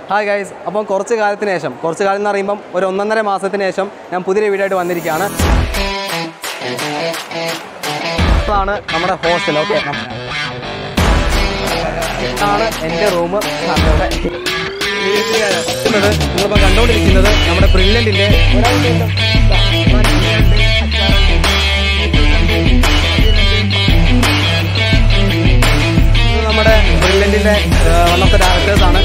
Hi guys അപ്പം കുറച്ച് കാലത്തിന് ശേഷം കുറച്ച് കാലം എന്ന് പറയുമ്പം ഒരു ഒന്നൊന്നര മാസത്തിന് ശേഷം ഞാൻ പുതിയൊരു വീഡിയോ ആയിട്ട് വന്നിരിക്കുകയാണ് ഇതാണ് നമ്മുടെ ഹോസ്റ്റൽ ഓക്കെ ഇതാണ് എൻ്റെ റൂം നിങ്ങളിപ്പോൾ കണ്ടുകൊണ്ടിരിക്കുന്നത് നമ്മുടെ ബ്രില്യൻറ്റിൻ്റെ ഇത് നമ്മുടെ ബ്രില്യൻറ്റിൻ്റെ വൺ ഓഫ് ദ ഡയറക്ടേഴ്സ് ആണ്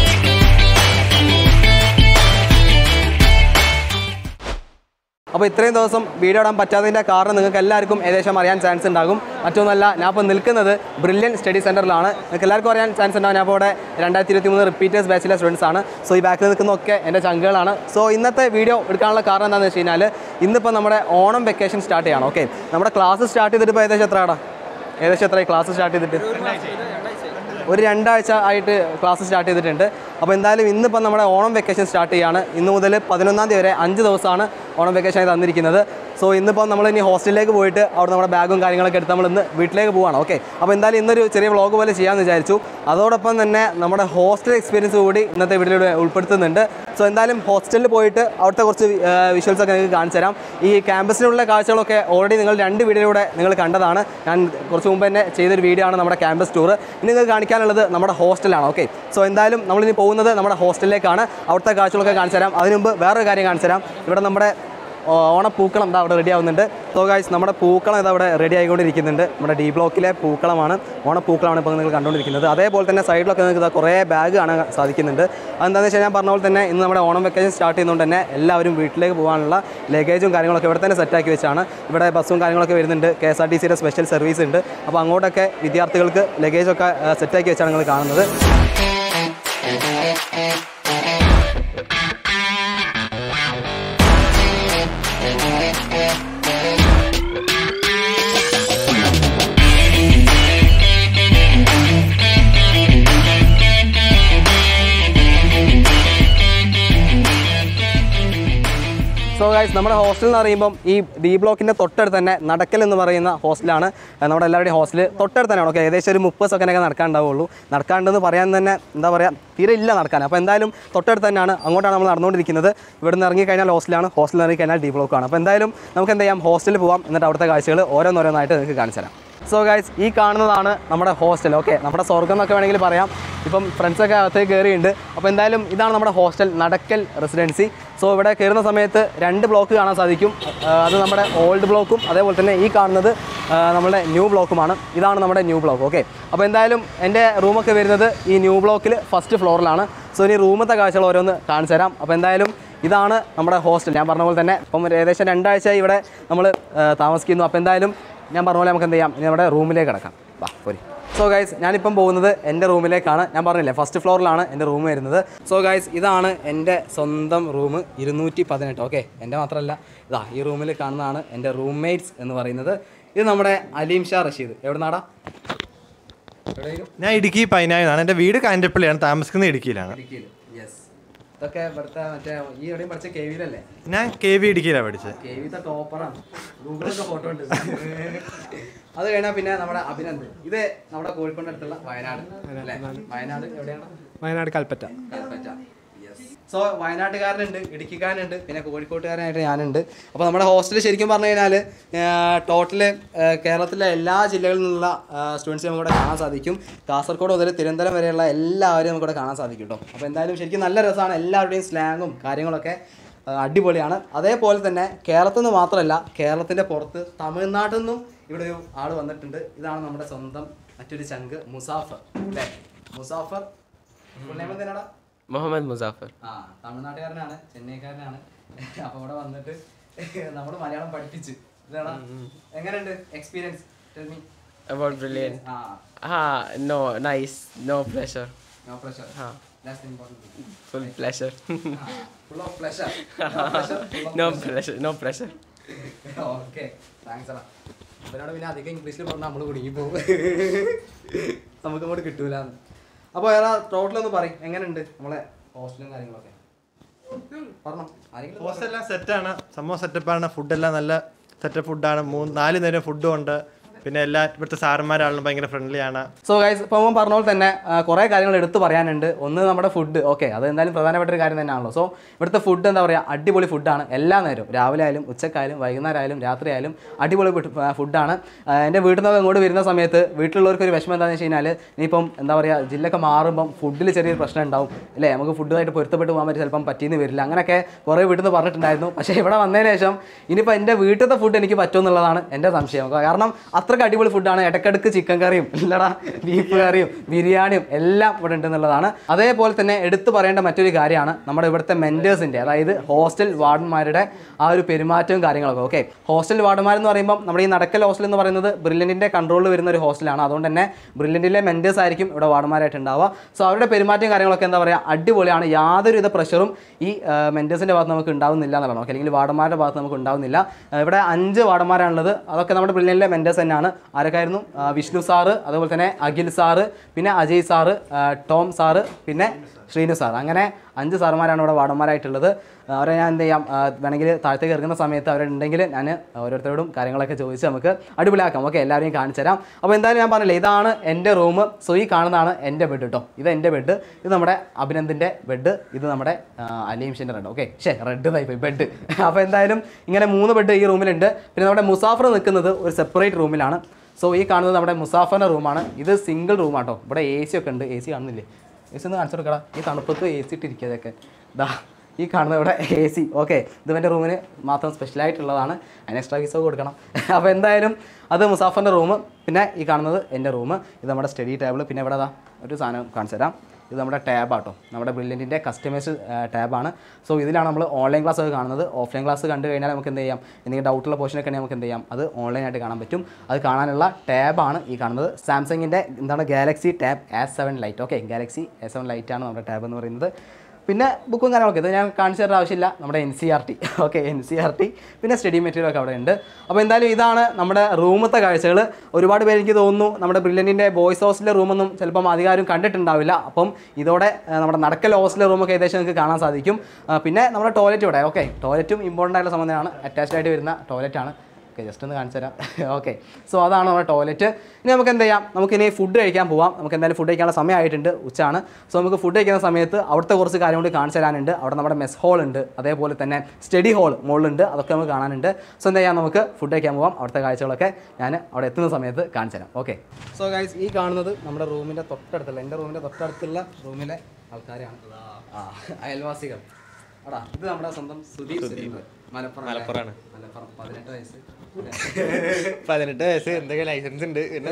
അപ്പോൾ ഇത്രയും ദിവസം വീഡിയോ ഇടാൻ പറ്റാത്തതിൻ്റെ കാരണം നിങ്ങൾക്ക് എല്ലാവർക്കും ഏകദേശം അറിയാൻ ചാൻസ് ഉണ്ടാകും മറ്റൊന്നുമല്ല ഞാൻ ഇപ്പോൾ നിൽക്കുന്നത് ബ്രില്യൻ സ്റ്റഡി സെൻറ്ററിലാണ് നിങ്ങൾക്ക് എല്ലാവർക്കും അറിയാൻ ചാൻസ് ഉണ്ടാകും ഞാൻ ഇപ്പോൾ ഇവിടെ രണ്ടായിരത്തി ഇരുപത്തി മൂന്ന് റിപ്പീറ്റേഴ്സ് ബാച്ചിലെ സ്റ്റുഡൻസ് ആണ് സോ ഈ ബാക്കിൽ നിൽക്കുന്നതൊക്കെ എൻ്റെ ചങ്കുകളാണ് സോ ഇന്നത്തെ വീഡിയോ എടുക്കാനുള്ള കാരണം എന്താണെന്ന് വെച്ച് കഴിഞ്ഞാൽ ഇന്നിപ്പോൾ നമ്മുടെ ഓണം വെക്കേഷൻ സ്റ്റാർട്ട് ചെയ്യണം ഓക്കെ നമ്മുടെ ക്ലാസ് സ്റ്റാർട്ട് ചെയ്തിട്ട് ഇപ്പോൾ ഏകദേശം എത്ര ആടാ ഏകദേശം എത്രയായി ക്ലാസ് സ്റ്റാർട്ട് ചെയ്തിട്ട് ഒരു രണ്ടാഴ്ച ആയിട്ട് ക്ലാസ് സ്റ്റാർട്ട് ചെയ്തിട്ടുണ്ട് അപ്പോൾ എന്തായാലും ഇന്നിപ്പോൾ നമ്മുടെ ഓണം വെക്കേഷൻ സ്റ്റാർട്ട് ചെയ്യാണ് ഇന്ന് മുതൽ പതിനൊന്നാം തീയതി വരെ അഞ്ച് ദിവസമാണ് ഓണം വെക്കേഷൻ ആയി തന്നിരിക്കുന്നത് സോ ഇന്നിപ്പോൾ നമ്മൾ ഇനി ഹോസ്റ്റലിലേക്ക് പോയിട്ട് അവിടെ നമ്മുടെ ബാഗും കാര്യങ്ങളൊക്കെ എടുത്ത് നമ്മൾ ഇന്ന് വീട്ടിലേക്ക് പോവാണ് ഓക്കെ അപ്പോൾ എന്തായാലും ഇന്നൊരു ചെറിയ വ്ളോഗ് പോലെ ചെയ്യാമെന്ന് വിചാരിച്ചു അതോടൊപ്പം തന്നെ നമ്മുടെ ഹോസ്റ്റൽ എക്സ്പീരിയൻസ് കൂടി ഇന്നത്തെ വീഡിയോയിൽ ഉൾപ്പെടുത്തുന്നുണ്ട് സോ എന്തായാലും ഹോസ്റ്റലിൽ പോയിട്ട് അവിടുത്തെ കുറച്ച് വിഷ്വൽസ് ഒക്കെ നിങ്ങൾക്ക് കാണിച്ചു തരാം ഈ ക്യാമ്പസിലുള്ള കാഴ്ചകളൊക്കെ ഓൾറെഡി നിങ്ങൾ രണ്ട് വീഡിയോയിലൂടെ നിങ്ങൾ കണ്ടതാണ് ഞാൻ കുറച്ച് മുമ്പ് തന്നെ ചെയ്തൊരു വീഡിയോ ആണ് നമ്മുടെ ക്യാമ്പസ് ടൂർ ഇനി നിങ്ങൾക്ക് കാണിക്കാനുള്ളത് നമ്മുടെ ഹോസ്റ്റലാണ് ഓക്കെ സോ എന്തായാലും നമ്മളിനി പോകുന്നത് നമ്മുടെ ഹോസ്റ്റലിലേക്കാണ് അവിടുത്തെ കാഴ്ചകളൊക്കെ കാണിച്ചു തരാം അതിന് മുമ്പ് വേറൊരു കാര്യം കാണിച്ചു തരാം ഇവിടെ നമ്മുടെ ഓ- ഓണപ്പൂക്കളം ഇതാ അവിടെ റെഡി ആവുന്നുണ്ട് സോ ഗായ്സ് നമ്മുടെ പൂക്കളം ഇതാ അവിടെ റെഡി ആയിക്കൊണ്ടിരിക്കുന്നുണ്ട് നമ്മുടെ ഡി ബ്ലോക്കിലെ പൂക്കളമാണ് ഓണപ്പൂക്കളമാണ് ഇപ്പോൾ നിങ്ങൾ കണ്ടുകൊണ്ടിരിക്കുന്നത് അതേപോലെ തന്നെ സൈഡിലൊക്കെ നിങ്ങൾക്ക് ഇതാ കുറേ ബാഗ് കാണാൻ സാധിക്കുന്നുണ്ട് അതെന്താണെന്ന് വെച്ചാൽ ഞാൻ പറഞ്ഞ പോലെ തന്നെ ഇന്ന് നമ്മുടെ ഓണം വെക്കേഷൻ സ്റ്റാർട്ട് ചെയ്യുന്നതുകൊണ്ട് തന്നെ എല്ലാവരും വീട്ടിലേക്ക് പോകാനുള്ള ലഗേജും കാര്യങ്ങളൊക്കെ ഇവിടെ തന്നെ സെറ്റാക്കി വെച്ചാണ് ഇവിടെ ബസ്സും കാര്യങ്ങളൊക്കെ വരുന്നുണ്ട് കെ എസ് ആർ ടി സിയുടെ സ്പെഷ്യൽ സർവീസ് ഉണ്ട് അപ്പോൾ അങ്ങോട്ടൊക്കെ വിദ്യാർത്ഥികൾക്ക് ലഗേജൊക്കെ സെറ്റാക്കി വെച്ചാണ് നിങ്ങൾ കാണുന്നത് സോ ഗൈസ് നമ്മുടെ ഹോസ്റ്റൽ എന്ന് പറയുമ്പം ഈ ഡി ബ്ലോക്കിൻ്റെ തൊട്ടടുത്ത് തന്നെ നടക്കൽ എന്ന് പറയുന്ന ഹോസ്റ്റലാണ് അഹ് നമ്മുടെ എല്ലാവരുടെയും ഹോസ്റ്റൽ തൊട്ടടുത്ത് തന്നെയാണ് ഓക്കെ ഏകദേശം ഒരു മുപ്പത് സെക്കൻഡൊക്കെ നടക്കാനുണ്ടാവുള്ളൂ നടക്കാണ്ടെന്ന് പറയാൻ തന്നെ എന്താ പറയുക തീരെ ഇല്ല നടക്കാൻ അപ്പോൾ എന്തായാലും തൊട്ടടുത്ത് തന്നെയാണ് അങ്ങോട്ടാണ് നമ്മൾ നടന്നുകൊണ്ടിരിക്കുന്നത് ഇവിടെ നിന്ന് ഇറങ്ങിക്കഴിഞ്ഞാൽ ഹോസ്റ്റലാണ് ഹോസ്റ്റലിൽ ഇറങ്ങിക്കഴിഞ്ഞാൽ ഡി ബ്ലോക്കാണ് അപ്പോൾ എന്തായാലും നമുക്ക് എന്ത് ചെയ്യാം ഹോസ്റ്റലിൽ പോവാം എന്നിട്ട് അവിടുത്തെ കാഴ്ചകൾ ഓരോന്നോരോന്നായിട്ട് നിങ്ങൾക്ക് കാണിച്ചു തരാം സോ ഗൈസ് ഈ കാണുന്നതാണ് നമ്മുടെ ഹോസ്റ്റൽ ഓക്കെ നമ്മുടെ സ്വർഗം എന്നൊക്കെ വേണമെങ്കിൽ പറയാം ഇപ്പം ഫ്രണ്ട്സൊക്കെ അകത്തേക്ക് കയറിയിട്ടുണ്ട് അപ്പോൾ എന്തായാലും ഇതാണ് നമ്മുടെ ഹോസ്റ്റൽ നടക്കൽ റെസിഡൻസി സോ ഇവിടെ കയറുന്ന സമയത്ത് രണ്ട് ബ്ലോക്ക് കാണാൻ സാധിക്കും ആ, അത് നമ്മുടെ ഓൾഡ് ബ്ലോക്കും അതേപോലെ തന്നെ ഈ കാണുന്നത് ആ, നമ്മുടെ ന്യൂ ബ്ലോക്കുമാണ് ഇതാണ് നമ്മുടെ ന്യൂ ബ്ലോക്ക് ഓക്കെ അപ്പോൾ എന്തായാലും എൻ്റെ റൂമൊക്കെ വരുന്നത് ഈ ന്യൂ ബ്ലോക്കിൽ ഫസ്റ്റ് ഫ്ലോറിലാണ് സോ ഇനി റൂമത്തെ കാഴ്ചകൾ ഓരോന്ന് കാണിച്ചു തരാം അപ്പോൾ എന്തായാലും ഇതാണ് നമ്മുടെ ഹോസ്റ്റൽ ഞാൻ പറഞ്ഞ പോലെ തന്നെ ഇപ്പം ഒരു ഏകദേശം രണ്ടാഴ്ച ഇവിടെ നമ്മൾ താമസിക്കുന്നു അപ്പോൾ എന്തായാലും ഞാൻ പറഞ്ഞ പോലെ നമുക്ക് എന്ത് ചെയ്യാം ഇനി നമ്മുടെ റൂമിലേക്ക് കിടക്കാം വാ പോരി സോ ഗൈസ് ഞാനിപ്പം പോകുന്നത് എൻ്റെ റൂമിലേക്കാണ് ഞാൻ പറഞ്ഞില്ലേ ഫസ്റ്റ് ഫ്ലോറിലാണ് എൻ്റെ റൂം വരുന്നത് സോ ഗൈസ് ഇതാണ് എൻ്റെ സ്വന്തം റൂം ഇരുന്നൂറ്റി പതിനെട്ട് ഓക്കെ എൻ്റെ മാത്രമല്ല ഇതാ ഈ റൂമിൽ കാണുന്നതാണ് എൻ്റെ റൂംമേറ്റ്സ് എന്ന് പറയുന്നത് ഇത് നമ്മുടെ അലീം ഷാ റഷീദ് എവിടെ നാടാ എവിടെയെങ്കിലും ഞാൻ ഇടുക്കി പതിനായിരമാണ് എൻ്റെ വീട് കാഞ്ഞിരപ്പള്ളിയാണ് താമസിക്കുന്നത് ഇടുക്കിയിലാണ് ഇടുക്കിയിൽ യെസ് ഇതൊക്കെ ഇവിടുത്തെ മറ്റേ ഈ എവിടെയും പഠിച്ച കെ വിയിലല്ലേ ഞാൻ കെ വി ഇടുക്കിയിലാണ് പഠിച്ചത് കെ വിത്തെ ടോപ്പറാണ് ഗൂഗിളൊക്കെ ഫോട്ടോ ഉണ്ട് അത് കഴിഞ്ഞാൽ പിന്നെ നമ്മുടെ അഭിനന്ദ് ഇത് നമ്മുടെ കോഴിക്കോട് അടുത്തുള്ള വയനാട് അല്ലേ വയനാട് എവിടെയാണ് വയനാട് കൽപ്പറ്റ കൽപ്പറ്റ സോ വയനാട്ടുകാരനുണ്ട് ഇടുക്കിക്കാരനുണ്ട് പിന്നെ കോഴിക്കോട്ടുകാരനായിട്ട് ഞാനുണ്ട് അപ്പോൾ നമ്മുടെ ഹോസ്റ്റലിൽ ശരിക്കും പറഞ്ഞു കഴിഞ്ഞാൽ ടോട്ടല് കേരളത്തിലെ എല്ലാ ജില്ലകളിൽ നിന്നുള്ള സ്റ്റുഡൻസിനെ നമുക്ക് ഇവിടെ കാണാൻ സാധിക്കും കാസർഗോഡ് മുതൽ തിരുവനന്തപുരം വരെയുള്ള എല്ലാവരെയും നമുക്ക് ഇവിടെ കാണാൻ സാധിക്കും കേട്ടോ അപ്പോൾ എന്തായാലും ശരിക്കും നല്ല രസമാണ് എല്ലാവരുടെയും സ്ലാങ്ങും കാര്യങ്ങളൊക്കെ ആ, അടിപൊളിയാണ് അതേപോലെ തന്നെ കേരളത്തിൽ നിന്ന് മാത്രമല്ല കേരളത്തിൻ്റെ പുറത്ത് തമിഴ്നാട്ടിൽ നിന്നും ഇവിടെ ഒരു ആൾ വന്നിട്ടുണ്ട് ഇതാണ് നമ്മുടെ സ്വന്തം മറ്റൊരു ചങ്ക് മുസാഫർ അല്ലേ മുസാഫർ full name എന്തിനാടാ മുഹമ്മദ് മുസാഫർ ആ തമിഴ്നാട്ടുകാരനാണ് ചെന്നൈക്കാരനാണ് അപ്പൊ ഇവിടെ വന്നിട്ട് നമ്മൾ മലയാളം പഠിപ്പിച്ച് ഇതാടാ എങ്ങനെയുണ്ട് experience tell me about brilliant ah ah no nice no pressure no pressure ah. That's important full pleasure full of pleasure no pressure no pressure okay thanks എടാ ഇവരോട് പിന്നെ അധികം ഇംഗ്ലീഷിൽ പറഞ്ഞാൽ നമ്മൾ കുടുങ്ങി പോകും നമുക്ക് അങ്ങോട്ട് കിട്ടൂല അപ്പോൾ ഏതാ ടോട്ടൽ ഒന്ന് പറയും എങ്ങനെയുണ്ട് നമ്മളെ ഹോസ്റ്റലും കാര്യങ്ങളൊക്കെ പറഞ്ഞോ ആരെങ്കിലും ഒന്ന് ഹോസ്റ്റൽ എല്ലാം സെറ്റാണ് സംഭവം സെറ്റപ്പാണ് ഫുഡെല്ലാം നല്ല സെറ്റപ്പ് ഫുഡാണ് മൂന്ന് നാല് നേരം ഫുഡും ഉണ്ട് പിന്നെ എല്ലാ ഇവിടുത്തെ സാറന്മാരാണെങ്കിലും ഭയങ്കര ഫ്രണ്ട്ലി ആണ് സോ ഗൈസ് ഇപ്പോൾ അവൻ പറഞ്ഞ പോലെ തന്നെ ആ, കുറേ കാര്യങ്ങൾ എടുത്തു പറയാനുണ്ട് ഒന്ന് നമ്മുടെ ഫുഡ് ഓക്കെ അത് എന്തായാലും പ്രധാനപ്പെട്ട ഒരു കാര്യം തന്നെയാണല്ലോ സോ ഇവിടുത്തെ ഫുഡ് എന്താ പറയുക അടിപൊളി ഫുഡാണ് എല്ലാ നേരവും രാവിലെ ആയാലും ഉച്ചക്കായാലും വൈകുന്നേരം ആയാലും രാത്രി ആയാലും അടിപൊളി ഫുഡാണ് എൻ്റെ വീട്ടിൽ നിന്ന് ഇങ്ങോട്ട് വരുന്ന സമയത്ത് വീട്ടിലുള്ളവർക്ക് ഒരു വിഷമം എന്താണെന്ന് വെച്ച് കഴിഞ്ഞാൽ ഇനിയിപ്പം എന്താ പറയുക ജില്ലയൊക്കെ മാറുമ്പം ഫുഡിൽ ചെറിയൊരു പ്രശ്നം ഉണ്ടാവും അല്ലേ നമുക്ക് ഫുഡുമായിട്ട് പൊരുത്തപ്പെട്ട് പോകാൻ പറ്റി ചിലപ്പം പറ്റിയെന്ന് വരില്ല അങ്ങനെയൊക്കെ കുറേ വീട്ടിൽ നിന്ന് പറഞ്ഞിട്ടുണ്ടായിരുന്നു പക്ഷേ ഇവിടെ വന്നതിന് ശേഷം ഇനിയിപ്പോൾ എൻ്റെ വീട്ടിലത്തെ ഫുഡ് എനിക്ക് പറ്റുമെന്നുള്ളതാണ് എൻ്റെ സംശയം കാരണം അത്രയ്ക്ക് അടിപൊളി ഫുഡാണ് ഇടയ്ക്കിടയ്ക്ക് ചിക്കൻ കറിയും ഇല്ലടാ ബീഫ് കറിയും ബിരിയാണിയും എല്ലാം ഇവിടെ ഉണ്ടെന്നുള്ളതാണ് അതേപോലെ തന്നെ എടുത്തു പറയേണ്ട മറ്റൊരു കാര്യമാണ് നമ്മുടെ ഇവിടുത്തെ മെൻറ്റേഴ്സിൻ്റെ അതായത് ഹോസ്റ്റൽ വാർഡന്മാരുടെ ആ ഒരു പെരുമാറ്റവും കാര്യങ്ങളൊക്കെ ഓക്കെ ഹോസ്റ്റൽ വാർഡന്മാരെന്ന് പറയുമ്പോൾ നമ്മുടെ ഈ നടക്കൽ ഹോസ്റ്റൽ എന്ന് പറയുന്നത് ബ്രില്യൻറ്റിൻ്റെ കൺട്രോളിൽ വരുന്ന ഒരു ഹോസ്റ്റലാണ് അതുകൊണ്ട് തന്നെ ബ്രില്യൻറ്റിലെ മെൻറ്റേഴ്സ് ആയിരിക്കും ഇവിടെ വാർഡന്മാരായിട്ട് ഉണ്ടാവുക സോ അവരുടെ പെരുമാറ്റവും കാര്യങ്ങളൊക്കെ എന്താ പറയുക അടിപൊളിയാണ് യാതൊരുവിധ പ്രഷറും ഈ മെൻറ്റേഴ്സിൻ്റെ ഭാഗത്ത് നമുക്ക് ഉണ്ടാവുന്നില്ല എന്നുള്ളതാണ് ഓക്കെ അല്ലെങ്കിൽ വാർഡന്മാരുടെ ഭാഗത്ത് നമുക്ക് ഉണ്ടാവുന്നില്ല ആ, ഇവിടെ അഞ്ച് വാർഡന്മാരാണുള്ളത് അതൊക്കെ നമ്മുടെ ബ്രില്യൻറ്റിലെ മെൻറ്റേഴ്സ് തന്നെയാണ് ആരൊക്കെയായിരുന്നു ആ, വിഷ്ണു സാറ് അതുപോലെ തന്നെ അഖിൽ സാറ് പിന്നെ അജയ് സാറ് ആ, ടോം സാറ് പിന്നെ ശ്രീനു സാർ അങ്ങനെ അഞ്ച് സാറുമാരാണ് ഇവിടെ വാർഡന്മാരായിട്ടുള്ളത് ആ, അവരെ ഞാൻ എന്ത് ചെയ്യാം ആ, വേണമെങ്കിൽ താഴത്തേക്ക് ഇറങ്ങുന്ന സമയത്ത് അവരുണ്ടെങ്കിൽ ഞാൻ ഓരോരുത്തരോടും കാര്യങ്ങളൊക്കെ ചോദിച്ച് നമുക്ക് അടിപൊളിയാക്കാം ഓക്കെ എല്ലാവരെയും കാണിച്ചു തരാം അപ്പോൾ എന്തായാലും ഞാൻ പറഞ്ഞില്ലേ ഇതാണ് എൻ്റെ റൂം സോ ഈ കാണുന്നതാണ് എൻ്റെ ബെഡ് കേട്ടോ ഇത് എൻ്റെ ബെഡ് ഇത് നമ്മുടെ അഭിനന്ദിൻ്റെ ബെഡ് ഇത് നമ്മുടെ ആ, അലീംഷിൻ്റെ റെഡ് ഓക്കെ ശേ റെഡ് തൈപ്പ് ബെഡ് അപ്പോൾ എന്തായാലും ഇങ്ങനെ മൂന്ന് ബെഡ് ഈ റൂമിലുണ്ട് പിന്നെ നമ്മുടെ മുസാഫർ നിൽക്കുന്നത് ഒരു സെപ്പറേറ്റ് റൂമിലാണ് സോ ഈ കാണുന്നത് നമ്മുടെ മുസാഫറിൻ്റെ റൂമാണ് ഇത് സിംഗിൾ റൂമാട്ടോ ഇവിടെ എ സി ഒക്കെ ഉണ്ട് എ സി കാണുന്നില്ലേ എ സി ഒന്ന് കാണിച്ചു കൊടുക്കടാ ഈ തണുപ്പത്ത് എ സി ഇട്ടിരിക്കുന്നതൊക്കെ ദാ ഈ കാണുന്ന ഇവിടെ എ സി ഓക്കെ ഇത് എൻ്റെ റൂമിന് മാത്രം സ്പെഷ്യലായിട്ടുള്ളതാണ് അതിന് എക്സ്ട്രാ ഫീസ് കൊടുക്കണം അപ്പോൾ എന്തായാലും അത് മുസാഫറിൻ്റെ റൂം പിന്നെ ഈ കാണുന്നത് എൻ്റെ റൂം ഇത് നമ്മുടെ സ്റ്റഡി ടേബിൾ പിന്നെ ഇവിടെ ദാ ഒരു സാധനം കാണിച്ചു തരാം ഇത് നമ്മുടെ ടാബാട്ടോ നമ്മുടെ ബ്രില്യൻറ്റിൻ്റെ കസ്റ്റമൈസ് ടാബാണ് സോ ഇതിലാണ് നമ്മൾ ഓൺലൈൻ ക്ലാസ് ഒക്കെ കാണുന്നത് ഓഫ്ലൈൻ ക്ലാസ് കണ്ടു കഴിഞ്ഞാൽ നമുക്ക് എന്ത് ചെയ്യാം എന്തെങ്കിലും ഡൗട്ടുള്ള പോർഷനൊക്കെ ഉണ്ടെങ്കിൽ നമുക്ക് എന്ത് ചെയ്യാം അത് ഓൺലൈനായിട്ട് കാണാൻ പറ്റും അത് കാണാനുള്ള ടാബാണ് ഈ കാണുന്നത് സാംസങ്ങിൻ്റെ എന്താണ് Galaxy Tab S seven Lite okay Galaxy S seven ലൈറ്റാണ് നമ്മുടെ ടാബ് എന്ന് പറയുന്നത് പിന്നെ ബുക്കും കാര്യങ്ങളൊക്കെ ഇത് ഞാൻ കാണിച്ചു തരേണ്ട ആവശ്യമില്ല നമ്മുടെ N C R T okay N C R T പിന്നെ സ്റ്റഡി മെറ്റീരിയൽ ഒക്കെ അവിടെ ഉണ്ട് അപ്പോൾ എന്തായാലും ഇതാണ് നമ്മുടെ റൂമത്തെ കാഴ്ചകൾ ഒരുപാട് പേര് എനിക്ക് തോന്നുന്നു നമ്മുടെ ബ്രില്യൻറ്റിൻ്റെ ബോയ്സ് ഹോസ്റ്റലിലെ റൂമൊന്നും ചിലപ്പം അധികാരം കണ്ടിട്ടുണ്ടാവില്ല അപ്പം ഇതോടെ ആ, നമ്മുടെ നടക്കൽ ഹോസ്റ്റലിലെ റൂമൊക്കെ ഏകദേശം നിങ്ങൾക്ക് കാണാൻ സാധിക്കും ആ, പിന്നെ നമ്മുടെ ടോയ്ലറ്റ് ഇവിടെ ഓക്കെ ടോയ്ലറ്റും ഇമ്പോർട്ടൻ്റ് ആയിട്ടുള്ള സംബന്ധമാണ് അറ്റാച്ച്ഡ് ആയിട്ട് വരുന്ന ടോയ്ലറ്റാണ് ഓക്കെ ജസ്റ്റ് ഒന്ന് കാണിച്ചു തരാം ഓക്കെ സോ അതാണ് നമ്മുടെ ടോയ്ലറ്റ് ഇനി നമുക്ക് എന്ത് ചെയ്യാം നമുക്ക് ഇനി ഫുഡ് കഴിക്കാൻ പോവാം നമുക്ക് എന്തായാലും ഫുഡ് കഴിക്കാനുള്ള സമയമായിട്ടുണ്ട് ഉച്ചയാണ് സോ നമുക്ക് ഫുഡ് കഴിക്കുന്ന സമയത്ത് അവിടുത്തെ കുറച്ച് കാര്യം കൂടി കാണിച്ചു തരാനുണ്ട് അവിടെ നമ്മുടെ മെസ് ഹോൾ ഉണ്ട് അതേപോലെ തന്നെ സ്റ്റഡി ഹോൾ മുകളിലുണ്ട് അതൊക്കെ നമുക്ക് കാണാനുണ്ട് സോ എന്താ ചെയ്യാം നമുക്ക് ഫുഡ് കഴിക്കാൻ പോവാം അവിടുത്തെ കാഴ്ചകളൊക്കെ ഞാൻ അവിടെ എത്തുന്ന സമയത്ത് കാണിച്ചു തരാം ഓക്കെ സോ ഗൈസ് ഈ കാണുന്നത് നമ്മുടെ റൂമിൻ്റെ തൊട്ടടുത്തുള്ള എൻ്റെ റൂമിൻ്റെ തൊട്ടടുത്തുള്ള റൂമിലെ ആൾക്കാരാണ് ആ അയൽവാസികൾ അടാ ഇത് നമ്മുടെ സ്വന്തം സുദീപ് സുദീപ് മലപ്പുറം മലപ്പുറമാണ് മലപ്പുറം പതിനെട്ട് വയസ്സ് പതിനെട്ട് വയസ്സ് എന്തൊക്കെ ലൈസൻസ് ഉണ്ട് പിന്നെ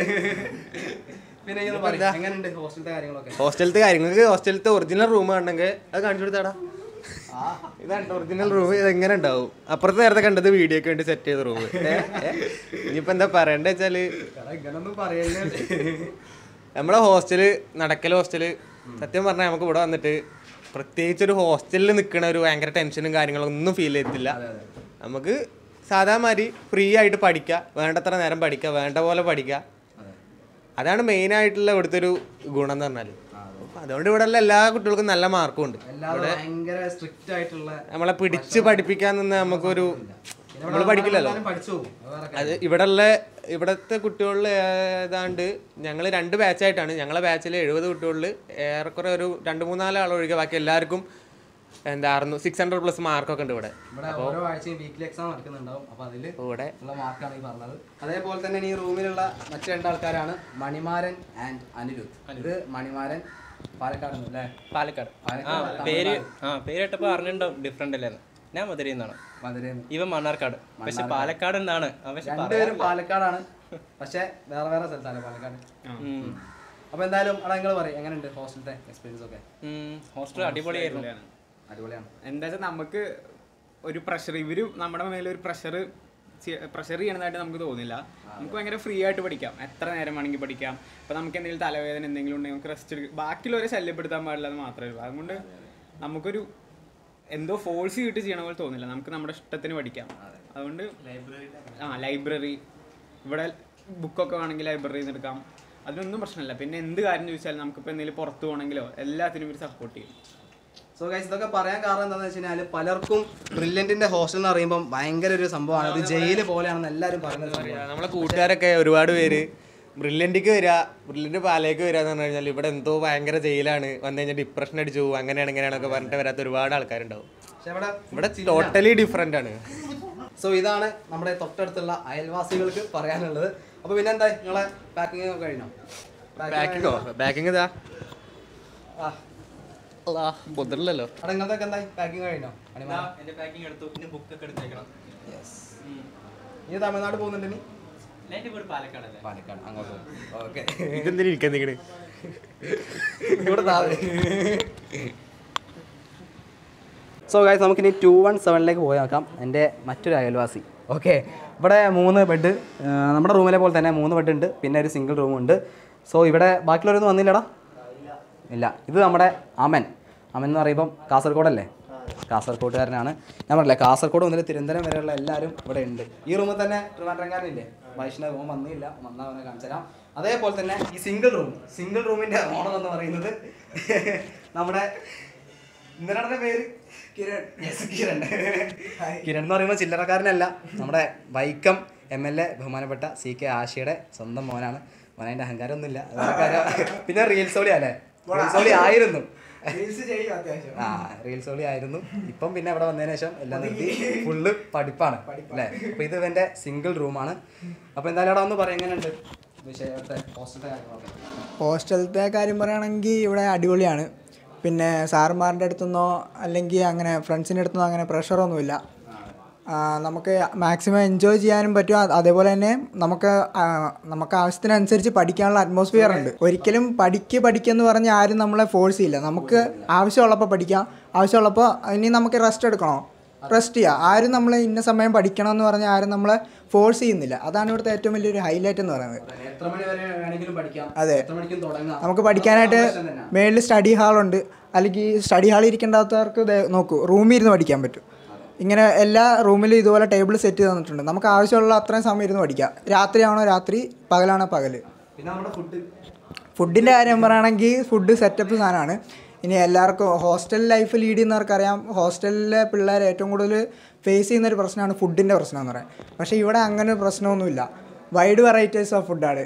പിന്നെ ഇതൊന്ന് പറയ്, എങ്ങനെയുണ്ട് ഹോസ്റ്റലിലെ കാര്യങ്ങളൊക്കെ ഹോസ്റ്റലത്തെ കാര്യങ്ങൾക്ക് ഹോസ്റ്റലത്തെ ഒറിജിനൽ റൂം ഉണ്ടെങ്കിൽ അത് കാണിച്ചു കൊടുത്താടാ ഇതാണ് ഒറിജിനൽ റൂം ഇത് എങ്ങനെ ഉണ്ടാവും അപ്പുറത്തെ നേരത്തെ കണ്ടത് വീഡിയോ ഒക്കെ വേണ്ടി സെറ്റ് ചെയ്ത റൂം ഇനിയിപ്പോ എന്താ പറയണ്ട വെച്ചാല് എടാ, ഇങ്ങനൊന്നും പറയല്ലേ നമ്മളെ ഹോസ്റ്റല് നടക്കൽ ഹോസ്റ്റല് സത്യം പറഞ്ഞാൽ നമുക്ക് ഇവിടെ വന്നിട്ട് പ്രത്യേകിച്ച് ഒരു ഹോസ്റ്റലിൽ നിൽക്കണ ഒരു ഭയങ്കര ടെൻഷനും കാര്യങ്ങളും ഒന്നും ഫീൽ ചെയ്യത്തില്ല നമുക്ക് സാധാ മാതിരി ഫ്രീ ആയിട്ട് പഠിക്കുക വേണ്ടത്ര നേരം പഠിക്കുക വേണ്ട പോലെ പഠിക്കുക അതാണ് മെയിൻ ആയിട്ടുള്ള ഇവിടുത്തെ ഒരു ഗുണം എന്ന് പറഞ്ഞാൽ അതുകൊണ്ട് ഇവിടെ ഉള്ള എല്ലാ കുട്ടികൾക്കും നല്ല മാർക്കും ഉണ്ട് എല്ലാവരും ഭയങ്കര സ്ട്രിക്റ്റ് ആയിട്ടുള്ള നമ്മളെ പിടിച്ച് പഠിപ്പിക്കാൻ നിന്ന് നമുക്കൊരു നമ്മൾ പഠിക്കില്ലല്ലോ എല്ലാവരും പഠിച്ചു പോകും അത് വേറെ കാര്യം. അത് ഇവിടെയുള്ള ഇവിടുത്തെ കുട്ടികളിൽ ഏതാണ്ട് ഞങ്ങൾ രണ്ട് ബാച്ചായിട്ടാണ് ഞങ്ങളെ ബാച്ചിൽ എഴുപത് കുട്ടികളിൽ ഏറെക്കുറെ ഒരു രണ്ട് മൂന്നാല് ആൾ ഒഴികെ ബാക്കി എല്ലാവർക്കും എന്താ അറുന്നൂ സിക്സ് ഹൺഡ്രഡ് പ്ലസ് മാർക്കൊക്കെ ഉണ്ട് ഇവിടെ ഇവിടെ ഓരോ ആഴ്ചയും വീക്കിലി എക്സാം നടക്കുന്നുണ്ടാവും അപ്പൊ അതില് ഇവിടെ ഉള്ള മാർക്കാണ് ഈ പറഞ്ഞത് അതേപോലെ തന്നെ ഈ റൂമിലുള്ള മറ്റു രണ്ടാൾക്കാരാണ് മണിമാരൻ ആൻഡ് അനിരുദ്ധ് ഇത് മണിമാരൻ പാലക്കാട് അല്ലേ പാലക്കാട് ആ പാലക്കാട് പേര് ആ പേര് കേട്ടപ്പോൾ അറിഞ്ഞിട്ടുണ്ടാവും ഡിഫറെൻ്റ് അല്ലേന്ന് ഞാൻ മധുരയിൽ നിന്നാണ് മധുരയിൽ ഇവൻ മണ്ണാർക്കാട് പക്ഷെ പാലക്കാട് എന്താണ് ആ, പക്ഷെ രണ്ടുപേരും പാലക്കാടാണ് പക്ഷെ വേറെ വേറെ സ്ഥലത്താണ് പാലക്കാട് അപ്പൊ എന്തായാലും അവിടെ നിങ്ങൾ പറയും എങ്ങനെയുണ്ട് ഹോസ്റ്റലത്തെ എക്സ്പീരിയൻസ് ഒക്കെ ഹോസ്റ്റൽ അടിപൊളിയായിരുന്നു അടിപൊളിയാണ് എന്താ വെച്ചാൽ നമുക്ക് ഒരു പ്രഷർ ഇവര് നമ്മുടെ മേലെ ഒരു പ്രഷർ പ്രഷർ ചെയ്യണതായിട്ട് നമുക്ക് തോന്നില്ല നമുക്ക് ഭയങ്കര ഫ്രീ ആയിട്ട് പഠിക്കാം എത്ര നേരം വേണമെങ്കിൽ പഠിക്കാം ഇപ്പം നമുക്ക് എന്തെങ്കിലും തലവേദന എന്തെങ്കിലും ഉണ്ടെങ്കിൽ നമുക്ക് റെസ്റ്റ് എടുക്കും ബാക്കിയുള്ളവരെ ശല്യപ്പെടുത്താൻ പാടില്ല എന്ന് മാത്രമേ ഉള്ളൂ അതുകൊണ്ട് നമുക്കൊരു എന്തോ ഫോഴ്സ് ചെയ്തിട്ട് ചെയ്യണ പോലെ തോന്നില്ല നമുക്ക് നമ്മുടെ ഇഷ്ടത്തിന് പഠിക്കാം അതുകൊണ്ട് ആ ലൈബ്രറി ഇവിടെ ബുക്കൊക്കെ വേണമെങ്കിൽ ലൈബ്രറിയിൽ നിന്ന് എടുക്കാം അതിനൊന്നും പ്രശ്നമില്ല പിന്നെ എന്ത് കാര്യം ചോദിച്ചാലും നമുക്കിപ്പോൾ എന്തെങ്കിലും പുറത്ത് പോകണമെങ്കിലോ എല്ലാത്തിനും ഇവർ സപ്പോർട്ട് ചെയ്യും സോ ഗൈസ് ഇതൊക്കെ പറയാൻ കാരണം എന്താണെന്ന് വെച്ച് കഴിഞ്ഞാൽ പലർക്കും ബ്രില്യൻറ്റിന്റെ ഹോസ്റ്റൽ എന്ന് പറയുമ്പോൾ ഭയങ്കര ഒരു സംഭവമാണ് ഇത് ജയിൽ പോലെയാണെന്ന് എല്ലാവരും പറയുന്നത് സംഭവമാണ്. നമ്മളെ കൂട്ടുകാരൊക്കെ ഒരുപാട് പേര് ബ്രില്യൻറ്റിക്ക് വരിക ബ്രില്യൻറ്റ് പാലേക്ക് വരിക എന്ന് പറഞ്ഞു കഴിഞ്ഞാൽ ഇവിടെ എന്തോ ഭയങ്കര ജയിലാണ് വന്നു കഴിഞ്ഞാൽ ഡിപ്രഷൻ അടിച്ചു പോകും അങ്ങനെയാണ് ഇങ്ങനെയാണൊക്കെ പറഞ്ഞിട്ട് വരാത്ത ഒരുപാട് ആൾക്കാരുണ്ടാവും പക്ഷെ ഇവിടെ ഇവിടെ ടോട്ടലി ഡിഫറെൻ്റ് ആണ് സോ ഇതാണ് നമ്മുടെ തൊട്ടടുത്തുള്ള അയൽവാസികൾക്ക് പറയാനുള്ളത് അപ്പോൾ പിന്നെ എന്താ നിങ്ങളെ പാക്കിംഗ് ഒക്കെ കഴിഞ്ഞോ ബാക്കിങ്ങോ ബാക്കിങ് ഇതാ ആ അല്ലാ ബുദ്ധറില്ലല്ലോ അവിടെ നിങ്ങളതൊക്കെ എന്തായി പാക്കിംഗ് കഴിഞ്ഞോ അണിമാ എന്റെ പാക്കിംഗ് എടുത്തു പിന്നെ ബുക്ക് ഒക്കെ എടുത്തേക്കണം ഇനി തമിഴ്നാട് പോകുന്നുണ്ട് നീ എന്റെ വീട് പാലക്കാടല്ലേ പാലക്കാട് അങ്ങോട്ട് ഓക്കെ ഇതെന്തിനാ ഇരിക്കാൻ നിൽക്കണേ ഇവിടെ താഴെ സോ ഗായ്സ് നമുക്കിനി ടു വൺ സെവനിലേക്ക് പോയി നോക്കാം എൻ്റെ മറ്റൊരു അയൽവാസി ഓക്കെ ഇവിടെ മൂന്ന് ബെഡ് നമ്മുടെ റൂമിലെ പോലെ തന്നെ മൂന്ന് ബെഡ് ഉണ്ട് പിന്നെ ഒരു സിംഗിൾ റൂമുണ്ട് സോ ഇവിടെ ബാക്കിയുള്ളവരൊന്നും വന്നില്ലടാ ഇല്ല ഇത് നമ്മുടെ അമൻ അമൻ എന്ന് പറയുമ്പം കാസർഗോഡല്ലേ കാസർഗോഡുകാരനാണ് ഞാൻ പറഞ്ഞില്ലേ കാസർഗോഡ് മുതൽ തിരുവനന്തപുരം വരെയുള്ള എല്ലാവരും ഇവിടെ ഉണ്ട് ഈ റൂമിൽ തന്നെ ട്രിവാൻഡ്രംകാരനില്ലേ വൈഷ്ണവ് ഓൻ വന്നില്ല വന്നാൽ അവനെ കാണിച്ചു തരാം അതേപോലെ തന്നെ ഈ സിംഗിൾ റൂം സിംഗിൾ റൂമിൻ്റെ ഓണം എന്ന് പറയുന്നത് നമ്മുടെ ഇന്നലെ പേര് കിരൺ യെസ് കിരൺ കിരൺ എന്ന് പറയുമ്പോൾ ചില്ലറക്കാരനല്ല നമ്മുടെ വൈക്കം എം എൽ എ ബഹുമാനപ്പെട്ട സി കെ ആശയുടെ സ്വന്തം മോനാണ് മോനതിൻ്റെ അഹങ്കാരമൊന്നുമില്ല അത് വേറെ കാര്യം. പിന്നെ റീൽസ് ഓളി അല്ലേ റീൽസ് ഓളി ആയിരുന്നു ആ റീൽസ് ഓളി ആയിരുന്നു ഇപ്പം പിന്നെ ഇവിടെ വന്നതിന് ശേഷം എല്ലാം നിർത്തി ഫുള്ള് പഠിപ്പാണ് അല്ലേ അപ്പൊ ഇത് ഇവന്റെ സിംഗിൾ റൂമാണ് അപ്പൊ എന്തായാലും അവിടെ ഒന്ന് പറയാം എങ്ങനെയുണ്ട് വിഷയത്തെ ഹോസ്റ്റലിന്റെ കാര്യങ്ങളൊക്കെ ഹോസ്റ്റലത്തെ കാര്യം പറയുകയാണെങ്കിൽ ഇവിടെ അടിപൊളിയാണ് പിന്നെ സാറുമാരുടെ അടുത്തുനിന്നോ അല്ലെങ്കിൽ അങ്ങനെ ഫ്രണ്ട്സിൻ്റെ അടുത്തുനിന്നോ അങ്ങനെ പ്രഷറൊന്നുമില്ല ആ, നമുക്ക് മാക്സിമം എൻജോയ് ചെയ്യാനും പറ്റും അത് അതേപോലെ തന്നെ നമുക്ക് ആ, നമുക്ക് ആവശ്യത്തിനനുസരിച്ച് പഠിക്കാനുള്ള അറ്റ്മോസ്ഫിയർ ഉണ്ട് ഒരിക്കലും പഠിക്ക് പഠിക്കെന്ന് പറഞ്ഞ് ആരും നമ്മളെ ഫോഴ്സ് ചെയ്യില്ല നമുക്ക് ആവശ്യമുള്ളപ്പോൾ പഠിക്കാം ആവശ്യമുള്ളപ്പോൾ ഇനി നമുക്ക് റെസ്റ്റ് എടുക്കണോ റെസ്റ്റ് ചെയ്യാം ആരും നമ്മളെ ഇന്ന സമയം പഠിക്കണം എന്ന് പറഞ്ഞാൽ ആരും നമ്മളെ ഫോഴ്സ് ചെയ്യുന്നില്ല അതാണ് ഇവിടുത്തെ ഏറ്റവും വലിയൊരു ഹൈലൈറ്റ് എന്ന് പറയുന്നത് എത്ര മണി വരെ വേണമെങ്കിലും പഠിക്കാം അതെ. എത്ര മണിക്കും തുടങ്ങാം നമുക്ക് പഠിക്കാനായിട്ട് അതൊക്കെ പ്രശ്നം തന്നെയാ. മേളിൽ സ്റ്റഡി ഹാളുണ്ട് അല്ലെങ്കിൽ സ്റ്റഡി ഹാളിൽ ഇരിക്കേണ്ടാത്തവർക്ക് ദേ നോക്കൂ റൂമിൽ ഇരുന്ന് പഠിക്കാൻ പറ്റും ഇങ്ങനെ എല്ലാ റൂമിലും ഇതുപോലെ ടേബിൾ സെറ്റ് ചെയ്ത് തന്നിട്ടുണ്ട് നമുക്ക് ആവശ്യമുള്ള അത്രയും സമയം ഇരുന്ന് പഠിക്കാം രാത്രിയാണോ രാത്രി പകലാണോ പകൽ പിന്നെ നമ്മുടെ ഫുഡ് ഫുഡിൻ്റെ കാര്യം പറയുകയാണെങ്കിൽ ഫുഡ് സെറ്റപ്പ് സാധനമാണ് ഇനി എല്ലാവർക്കും ഹോസ്റ്റൽ ലൈഫ് ലീഡ് ചെയ്യുന്നവർക്കറിയാം ഹോസ്റ്റലിലെ പിള്ളേർ ഏറ്റവും കൂടുതൽ ഫേസ് ചെയ്യുന്ന ഒരു പ്രശ്നമാണ് ഫുഡിൻ്റെ പ്രശ്നം എന്ന് പറയാം പക്ഷേ ഇവിടെ അങ്ങനെ ഒരു പ്രശ്നമൊന്നുമില്ല വൈഡ് വെറൈറ്റീസ് ഓഫ് ഫുഡാണ്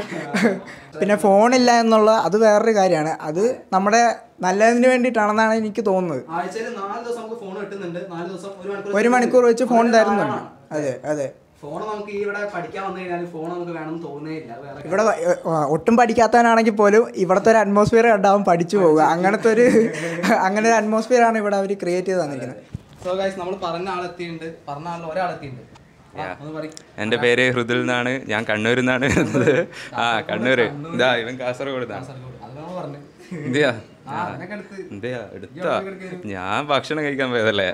പിന്നെ ഫോണില്ല എന്നുള്ള അത് വേറൊരു കാര്യമാണ് അത് നമ്മുടെ നല്ലതിന് വേണ്ടിയിട്ടാണെന്നാണ് എനിക്ക് തോന്നുന്നത് ആഴ്ചയിൽ നാല് ദിവസം നമുക്ക് ഫോൺ കിട്ടുന്നുണ്ട് നാല് ദിവസം ഒരു മണിക്കൂർ ഒരു മണിക്കൂർ വെച്ച് ഫോൺ വളരെ തരുന്നുണ്ട് ആഴമാണ്. അതെ അതെ ഫോൺ നമുക്ക് ഈ ഇവിടെ പഠിക്കാൻ വന്നു കഴിഞ്ഞാൽ ഫോൺ നമുക്ക് വേണമെന്ന് തോന്നുന്നേ ഇല്ല അത് വേറെ ഇവിടെ വ- ആ, ഒട്ടും പഠിക്കാത്തവനാണെങ്കിൽ പോലും ഇവിടുത്തെ ഒരു അറ്റ്മോസ്ഫിയർ കണ്ടാവും പഠിച്ചു പോവുക അങ്ങനത്തെ ഒരു അങ്ങനെ ഒരു അറ്റ്മോസ്ഫിയർ ആണ് ഇവിടെ അവർ ക്രിയേറ്റ് ചെയ്ത് തന്നിരിക്കുന്നത് സോ ഗൈസ് നമ്മൾ പറഞ്ഞ ആളെത്തിയിട്ടുണ്ട് പറഞ്ഞ ആളിൽ ഒരാളെത്തിയിട്ടുണ്ട് ആ, ഒന്ന് പറയ്. എൻ്റെ പേര് ഹൃദുൽ എന്നാണ് ഞാൻ കണ്ണൂരിൽ നിന്നാണ് വരുന്നത് ആ കണ്ണൂർ ഇതാ ഇവൻ കാസർഗോഡ് നിന്നാണ് കാസർഗോഡ്. അത് നമ്മൾ പറഞ്ഞു എന്തിയാ ആ അതിനൊക്കെ അടുത്ത് എന്തിയാ എടുത്താ ഞാൻ ഭക്ഷണം കഴിക്കാൻ പോയതല്ലേ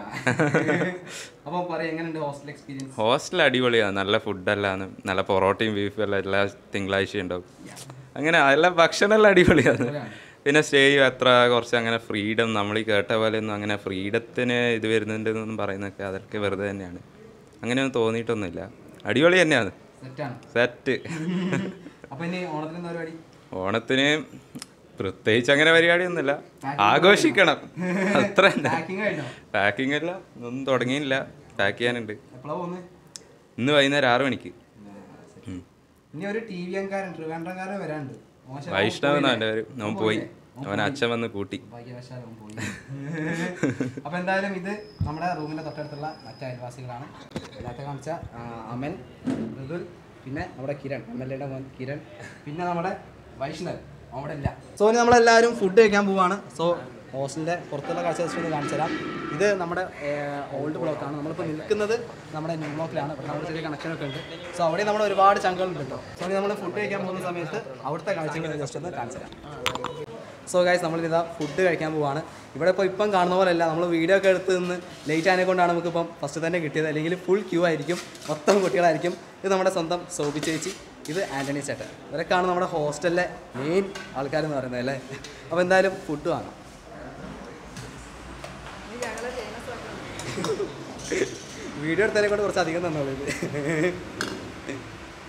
അപ്പൊ പറയും എങ്ങനെയുണ്ട് ഹോസ്റ്റൽ എക്സ്പീരിയൻസ് ഹോസ്റ്റൽ അടിപൊളിയാണ് നല്ല ഫുഡെല്ലാം നല്ല പൊറോട്ടയും ബീഫും എല്ലാം എല്ലാ തിങ്കളാഴ്ചയും ഉണ്ടാവും അങ്ങനെ എല്ലാം ഭക്ഷണമെല്ലാം അടിപൊളിയാണ് പിന്നെ സ്റ്റേ ചെയ്യും അത്ര കുറച്ച് അങ്ങനെ ഫ്രീഡം നമ്മൾ ഈ കേട്ട പോലെ ഒന്നും അങ്ങനെ ഫ്രീഡത്തിന് ഇത് വരുന്നുണ്ടെന്നൊന്നും പറയുന്നതൊക്കെ അതൊക്കെ വെറുതെ തന്നെയാണ് അങ്ങനെയൊന്നും തോന്നിയിട്ടൊന്നുമില്ല അടിപൊളി തന്നെയാണ് സെറ്റാണ് സെറ്റ് അപ്പൊ ഇനി ഓണത്തിന് എന്താ പരിപാടി ഓണത്തിന് പ്രത്യേകിച്ച് അങ്ങനെ പരിപാടിയൊന്നുമില്ല ആഘോഷിക്കണം അത്ര തന്നെ പാക്കിംഗ് കഴിഞ്ഞോ പാക്കിംഗ് എല്ലാം ഒന്നും തുടങ്ങിയില്ല പാക്ക് ചെയ്യാനുണ്ട് എപ്പോഴാ പോകുന്നത് ഇന്ന് വൈകുന്നേരം ആറ് മണിക്ക് ഉം. ഇനി ഒരു ടി വി അങ്കാരൻ ട്രിവാൻഡ്രംകാരൻ വരാണ്ട് ഓൻ ശരി, വൈഷ്ണവ് ഓൻ എന്നാ പോയില്ലേ? എൻ്റെ പേര് ഓൻ അവൻ പോയി പോയില്ലേ? ഓൻ അവൻ അച്ഛൻ വന്ന് കൂട്ടി ഭാഗ്യവശാൽ അവൻ പോയി അപ്പൊ എന്തായാലും ഇത് നമ്മുടെ റൂമിന്റെ തൊട്ടടുത്തുള്ള മറ്റു അയൽവാസികളാണ് നേരത്തെ കാണിച്ച ആ, അമൻ മൃദുൽ പിന്നെ നമ്മുടെ കിരൺ എം എൽ എയുടെ മോൻ കിരൺ പിന്നെ നമ്മുടെ വൈഷ്ണവ് അവിടെ ഇല്ല സോ ഇനി നമ്മളെല്ലാവരും ഫുഡ് കഴിക്കാൻ പോവാണ് സോ ഹോസ്റ്റലിൻ്റെ പുറത്തുള്ള കാഴ്ച ജസ്റ്റ് ഒന്ന് കാണിച്ചു തരാം ഇത് നമ്മുടെ ഓൾഡ് ബ്ലോക്കാണ് നമ്മളിപ്പോൾ നിൽക്കുന്നത് നമ്മുടെ ന്യൂ ബ്ലോക്കിലാണ് ഇവിടെ നമ്മുടെ ചെറിയ കണക്ഷനൊക്കെ ഉണ്ട് സോ അവിടെ നമ്മുടെ ഒരുപാട് ചങ്കളുണ്ട് കേട്ടോ സോ ഇനി നമ്മൾ ഫുഡ് കഴിക്കാൻ പോകുന്ന സമയത്ത് അവിടുത്തെ കാഴ്ചകൾ ജസ്റ്റ് ഒന്ന് കാണിച്ചു തരാം സോ ഗൈസ് നമ്മളിതാ ഫുഡ് കഴിക്കാൻ പോവാണ് ഇവിടെ ഇപ്പോൾ ഇപ്പം കാണുന്ന പോലെയല്ല നമ്മൾ വീഡിയോ ഒക്കെ എടുത്ത് നിന്ന് ലേറ്റ് ആയതിനെ കൊണ്ടാണ് നമുക്കിപ്പം ഫസ്റ്റ് തന്നെ കിട്ടിയത് അല്ലെങ്കിൽ ഫുൾ ക്യൂ ആയിരിക്കും മൊത്തം കുട്ടികളായിരിക്കും ഇത് നമ്മുടെ സ്വന്തം സോബി ചേച്ചി ഇത് ആൻ്റണി ചേട്ടൻ ഇവരൊക്കെയാണ് നമ്മുടെ ഹോസ്റ്റലിലെ മെയിൻ ആൾക്കാരെന്ന് പറയുന്നത് അല്ലേ അപ്പോൾ എന്തായാലും ഫുഡ് വാങ്ങാം വീഡിയോ എടുത്തതിനെ കൊണ്ട് കുറച്ച് അധികം തന്നോളൂ ഇത്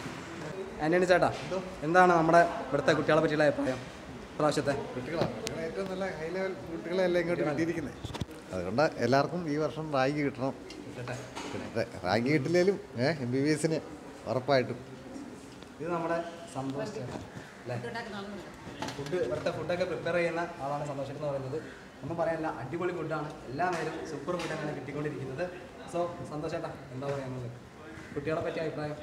ആൻ്റണി ചേട്ടാ എന്താണ് നമ്മുടെ ഇവിടുത്തെ കുട്ടികളെ പറ്റിയുള്ള അഭിപ്രായം പ്രാവശ്യത്തെ ഏറ്റവും നല്ല ഹൈ ലെവൽ കുട്ടികളെല്ലാം ഇങ്ങോട്ട് കിട്ടിയിരിക്കുന്നത് അതുകൊണ്ട് എല്ലാവർക്കും ഈ വർഷം റാങ്ക് കിട്ടണം കിട്ടട്ടെ റാങ്ക് കിട്ടില്ലെങ്കിലും ഏഹ് എം ബി ബി എസിന് ഉറപ്പായിട്ടും ഇത് നമ്മുടെ സന്തോഷ് ചേട്ടൻ അല്ലേ ഫുഡ് ഇവിടുത്തെ ഫുഡൊക്കെ പ്രിപ്പയർ ചെയ്യുന്ന ആളാണ് സന്തോഷ് ചേട്ടൻ എന്ന് പറയുന്നത് ഒന്നും പറയാനില്ല അടിപൊളി ഫുഡാണ് എല്ലാ നേരം സൂപ്പർ ഫുഡ് തന്നെയാണ് കിട്ടിക്കൊണ്ടിരിക്കുന്നത് സോ സന്തോഷ് ചേട്ടാ എന്താ പറയാനുള്ളത് കുട്ടികളെ പറ്റിയ അഭിപ്രായം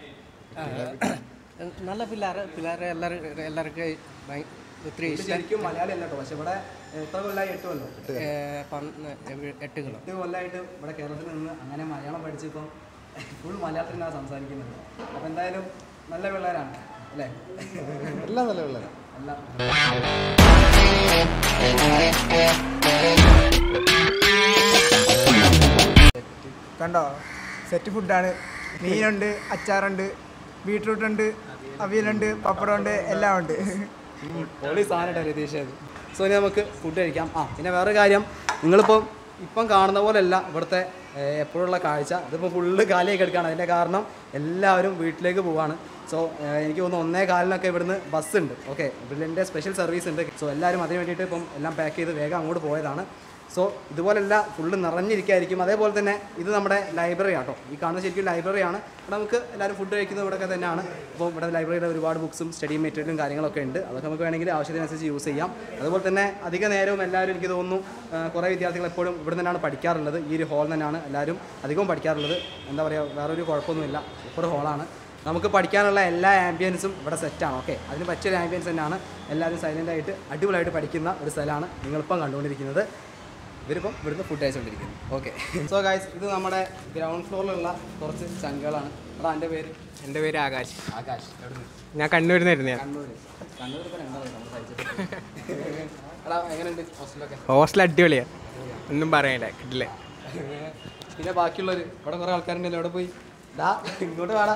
നല്ല പിള്ളേർ പിള്ളേരെ എല്ലാവരും എല്ലാവർക്കും ഭയ- ഒത്തിരി ഇത് ഇഷ്ടം ശരിക്കും മലയാളി അല്ല കേട്ടോ പക്ഷെ ഇവിടെ എത്ര കൊല്ലമായി എട്ട് കൊല്ലോ ഏ, പന്ത് എട്ട് കിലോ എട്ട് കൊല്ലമായിട്ട് ഇവിടെ കേരളത്തിൽ നിന്ന് അങ്ങനെ മലയാളം പഠിച്ച് ഇപ്പം ഫുൾ മലയാളത്തിലാണ് സംസാരിക്കുന്നത് അപ്പോൾ എന്തായാലും നല്ല പിള്ളേരാണ് അല്ലേ എല്ലാം നല്ല പിള്ളേരാണ് എല്ലാം കണ്ടോ സെറ്റ് ഫുഡാണ് മീനുണ്ട് അച്ചാറുണ്ട് ബീട്രൂട്ട് ഉണ്ട് അവിയലുണ്ട് പപ്പടമുണ്ട് എല്ലാം ഉണ്ട് പൊളി സാധനമായിട്ട് രതീഷ് അത് സോ ഇനി നമുക്ക് ഫുഡ് കഴിക്കാം ആ പിന്നെ വേറെ കാര്യം നിങ്ങളിപ്പോൾ ഇപ്പം കാണുന്ന പോലെയല്ല ഇവിടുത്തെ ഏഹ്, എപ്പോഴുള്ള കാഴ്ച ഇതിപ്പോൾ ഫുള്ള് കാലിയായി കിടക്കുകയാണ് അതിൻ്റെ കാരണം എല്ലാവരും വീട്ടിലേക്ക് പോവാണ് സോ എനിക്ക് തോന്നുന്നു ഒന്നേ കാലിനൊക്കെ ഇവിടുന്ന് ബസ് ഉണ്ട് ഓക്കെ ബ്രില്ലിൻ്റെ സ്പെഷ്യൽ സർവീസ് ഉണ്ട് സോ എല്ലാവരും അതിന് വേണ്ടിയിട്ട് ഇപ്പം എല്ലാം പാക്ക് ചെയ്ത് വേഗം അങ്ങോട്ട് പോയതാണ് സോ ഇതുപോലെല്ല ഫുള്ള് നിറഞ്ഞിരിക്കുകയായിരിക്കും അതേപോലെ തന്നെ ഇത് നമ്മുടെ ലൈബ്രറി ആട്ടോ ഈ കാണുന്ന ശരിക്കും ലൈബ്രറിയാണ് ഇവിടെ നമുക്ക് എല്ലാവരും ഫുഡ് കഴിക്കുന്നത് ഇവിടെയൊക്കെ തന്നെയാണ് അപ്പോൾ ഇവിടെ ലൈബ്രറിയിൽ ഒരുപാട് ബുക്സും സ്റ്റഡി മെറ്റീരിയലും കാര്യങ്ങളൊക്കെ ഉണ്ട് അതൊക്കെ നമുക്ക് വേണമെങ്കിൽ ആവശ്യത്തിനനുസരിച്ച് യൂസ് ചെയ്യാം അതുപോലെ തന്നെ അധിക നേരവും എല്ലാവരും എനിക്ക് തോന്നുന്നു ആ, കുറേ വിദ്യാർത്ഥികൾ എപ്പോഴും ഇവിടെ തന്നെയാണ് പഠിക്കാറുള്ളത് ഈ ഒരു ഹോൾ തന്നെയാണ് എല്ലാവരും അധികവും പഠിക്കാറുള്ളത് എന്താ പറയുക വേറൊരു കുഴപ്പമൊന്നുമില്ല സൂപ്പർ ഹോളാണ് നമുക്ക് പഠിക്കാനുള്ള എല്ലാ ആംബിയൻസും ഇവിടെ സെറ്റാണ് ഓക്കെ അതിന് പറ്റിയൊരു ആംബിയൻസ് തന്നെയാണ് എല്ലാവരും സൈലൻ്റ് ആയിട്ട് അടിപൊളിയായിട്ട് പഠിക്കുന്ന ഒരു സ്ഥലമാണ് നിങ്ങളിപ്പം കണ്ടുകൊണ്ടിരിക്കുന്നത് ഇവരിപ്പം ഇവിടുന്ന് ഫുഡ് കഴിച്ചുകൊണ്ടിരിക്കുന്നു ഓക്കെ സോ ഗൈസ് ഇത് നമ്മുടെ ഗ്രൗണ്ട് ഫ്ലോറിലുള്ള കുറച്ച് ചങ്കുകളാണ് എടാ എൻ്റെ പേര് എൻ്റെ പേര് ആകാശ് ആകാശ് എവിടുന്ന് ഞാൻ കണ്ണൂരിൽ നിന്നായിരുന്നു ഞാൻ കണ്ണൂർ കണ്ണൂർ ഇപ്പം രണ്ടാ നമ്മൾ പഠിച്ചത് എടാ എങ്ങനെയുണ്ട് ഹോസ്റ്റലൊക്കെ ഹോസ്റ്റൽ അടിപൊളിയാണ് ഒന്നും പറയാനില്ല കിട്ടില്ല പിന്നെ ബാക്കിയുള്ളവർ ഇവിടെ കുറേ ആൾക്കാരുണ്ടല്ലോ എവിടെ പോയി ഡാ ഇങ്ങോട്ട് വേടാ